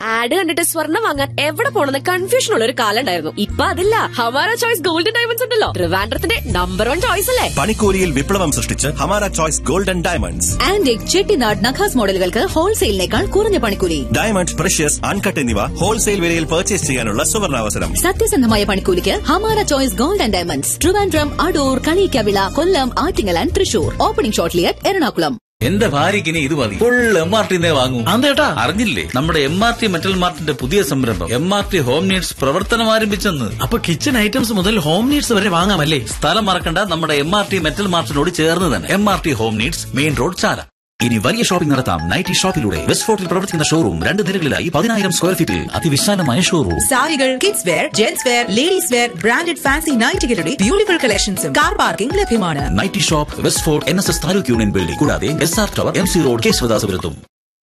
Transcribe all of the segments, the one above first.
add കണ്ടിട്ട് സ്വർണ്ണം വാങ്ങാൻ എവിടെ പോണെന്ന് കൺഫ്യൂഷൻ ഉള്ള ഒരു കാലം ഉണ്ടായിരുന്നു ഇപ്പൊ അതില്ല ഹമാര ചോയ്സ് ഗോൾഡൻ ഡയമണ്ട്സ് ഉണ്ടല്ലോ ട്രിവാൻഡ്രത്തിന്റെ നമ്പർ വൺ ചോയ്സ് അല്ലേ പണിക്കൂലിയിൽ വിപ്ലവം സൃഷ്ടിച്ച് Hamara choice golden diamonds antique Chettinad nakas മോഡലുകൾക്ക് ഹോൾസെയിലിനേക്കാൾ കുറഞ്ഞ പണിക്കൂലി ഡയമണ്ട് പ്രഷ്യസ് അൺകട്ട് എന്നിവ ഹോൾസെയിൽ വിലയിൽ പർച്ചേസ് ചെയ്യാനുള്ള സുവർണാവസരം സത്യസന്ധമായ പണിക്കൂലിക്ക് Hamara choice gold and diamonds Trivandrum Adoor Kaliyikkavila Kollam Attingal and Thrissur opening shortly at Ernakulam എന്റെ ഭാര്യയ്ക്ക് ഇനി ഇത് മതി ഫുൾ എം ആർ ടി വാങ്ങും അതേട്ടാ അറിഞ്ഞില്ലേ നമ്മുടെ എം ആർ ടി മെറ്റൽ മാർട്ടിന്റെ പുതിയ സംരംഭം M R T home needs പ്രവർത്തനം ആരംഭിച്ചെന്ന് അപ്പൊ കിച്ചൺ ഐറ്റംസ് മുതൽ ഹോം നീഡ്സ് വരെ വാങ്ങാമല്ലേ സ്ഥലം മറക്കണ്ട നമ്മുടെ എം ആർ ടി മെറ്റൽ മാർട്ടിനോട് ചേർന്ന് തന്നെ M R T home needs main road Chala ഇനി വലിയ ഷോപ്പിംഗ് നടത്താം നൈറ്റി ഷോപ്പിലൂടെ വെസ്റ്റ് ഫോർട്ടിൽ പ്രവർത്തിക്കുന്ന ഷോറൂം രണ്ട് നിലകളിലായി പതിനായിരം സ്ക്വയർ ഫീറ്റിൽ അതിവിശാലമായ ഷോറൂം സാരികൾ kids wear gents wear ladies wear branded fancy നൈറ്റുകളുടെ ബ്യൂട്ടിഫുൾ കളക്ഷൻസും കാർ പാർക്കിംഗ് ലഭ്യമാണ് nighty shop West Fort N S S taluk union building കൂടാതെ S R tower M C road കേശവദാസപുരത്തും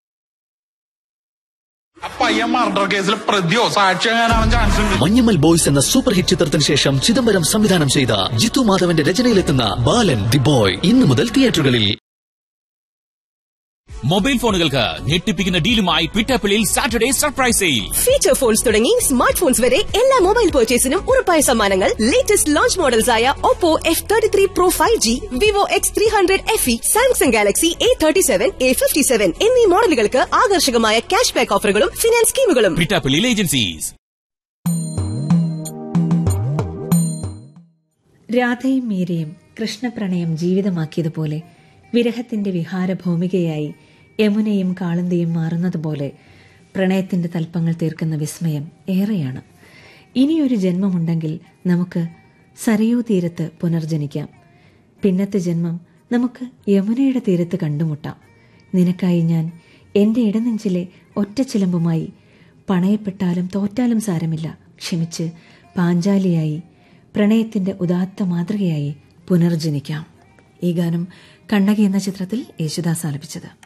പയ്യൻ മർഡർ കേസിൽ പ്രതിയോ സാക്ഷിയാകാനാവാൻ ചാൻസ് ഉണ്ട് മഞ്ഞമ്മൽ ബോയ്സ് എന്ന സൂപ്പർ ഹിറ്റ് ചിത്രത്തിന് ശേഷം ചിദംബരം സംവിധാനം ചെയ്ത ജിത്തു മാധവന്റെ രചനയിലെത്തുന്ന ബാലൻ ദി ബോയ് ഇന്നു മുതൽ തിയേറ്ററുകളിൽ മൊബൈൽ ഫോണുകൾക്ക് ഞെട്ടിപ്പിക്കുന്ന ഡീലുമായി ട്വിറ്റപ്പിളിൽ Saturday surprise sale feature phones തുടങ്ങി സ്മാർട്ട് ഫോൺസ് വരെ എല്ലാ മൊബൈൽ പർച്ചേസിനും ഉറപ്പായ സമ്മാനങ്ങൾ ലേറ്റസ്റ്റ് ലോഞ്ച് മോഡൽസ് ആയ Oppo F thirty three pro five G Vivo X three hundred F E Samsung Galaxy A thirty seven A fifty seven എന്നീ മോഡലുകൾക്ക് ആകർഷകമായ ക്യാഷ് ബാക്ക് ഓഫറുകളും ഫിനാൻസ് സ്കീമുകളും ട്വിറ്റപ്പിളിൽ ഏജൻസീസ് രാധയും മീരയും കൃഷ്ണപ്രണയം ജീവിതമാക്കിയതുപോലെ വിരഹത്തിന്റെ വിഹാരഭൂമികയായി യമുനയും കാളന്തിയും മാറുന്നതുപോലെ പ്രണയത്തിന്റെ തൽപ്പങ്ങൾ തീർക്കുന്ന വിസ്മയം ഏറെയാണ് ഇനിയൊരു ജന്മമുണ്ടെങ്കിൽ നമുക്ക് സരയൂ തീരത്ത് പുനർജനിക്കാം പിന്നത്തെ ജന്മം നമുക്ക് യമുനയുടെ തീരത്ത് കണ്ടുമുട്ടാം നിനക്കായി ഞാൻ എന്റെ ഇടനെഞ്ചിലെ ഒറ്റച്ചിലമ്പുമായി പണയപ്പെട്ടാലും തോറ്റാലും സാരമില്ല ക്ഷമിച്ച് പാഞ്ചാലിയായി പ്രണയത്തിന്റെ ഉദാത്ത മാതൃകയായി പുനർജനിക്കാം ഈ ഗാനം കണ്ണകി എന്ന ചിത്രത്തിൽ യേശുദാസ് ആലപിച്ചത്